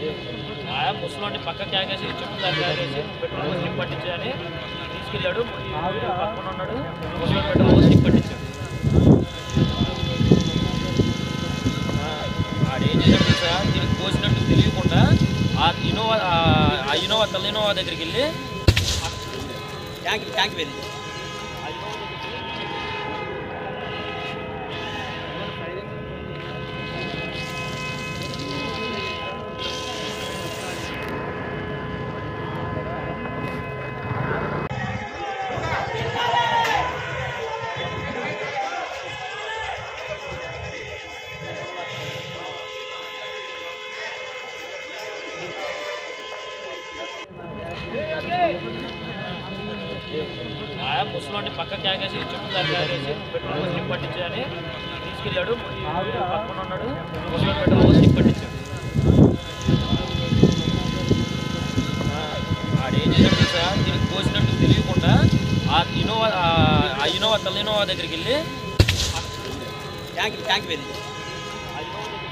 ఆ ముసలోని పక్క క్యాగేసి చుట్టూ క్యాగేసి పెట్రోల్ స్లిప్ పట్టించని తీసుకెళ్ళాడు పక్కన ఉన్నాడు ముసలోని పెట్రోల్ స్లిప్ పట్టించాడు ఆ, ఆడు ఏం చేశాడు తెలుసా దీనికి కోసినట్టు తెలియకుండా ఆ ఇనోవా ఆ- ఆ ఇనోవా తల ఇనోవా దగ్గరికి వెళ్ళి ట్యాంక్ ట్యాంక్ వెళ్ళింది ఆ ఇనోవా దగ్గరికి వెళ్ళి ఆ ముసలోని పక్క క్యాగేసి చుట్టూ క్యాగేసి పెట్రోల్ స్లిప్ పట్టించని తీసుకెళ్ళాడు పక్కన ఉన్నాడు ముసలోని పెట్రోల్ స్లిప్ పట్టించాడు ఆ, ఆడు ఏం చేశాడు తెలుసా దీనికి కోసినట్టు తెలియకుండా ఆ ఇనోవా ఆ- ఆ ఇనోవా తల ఇనోవా దగ్గరికి వెళ్ళి ట్యాంక్ ట్యాంక్ వెళ్ళింది ఆ ఇనోవా దగ్గరికి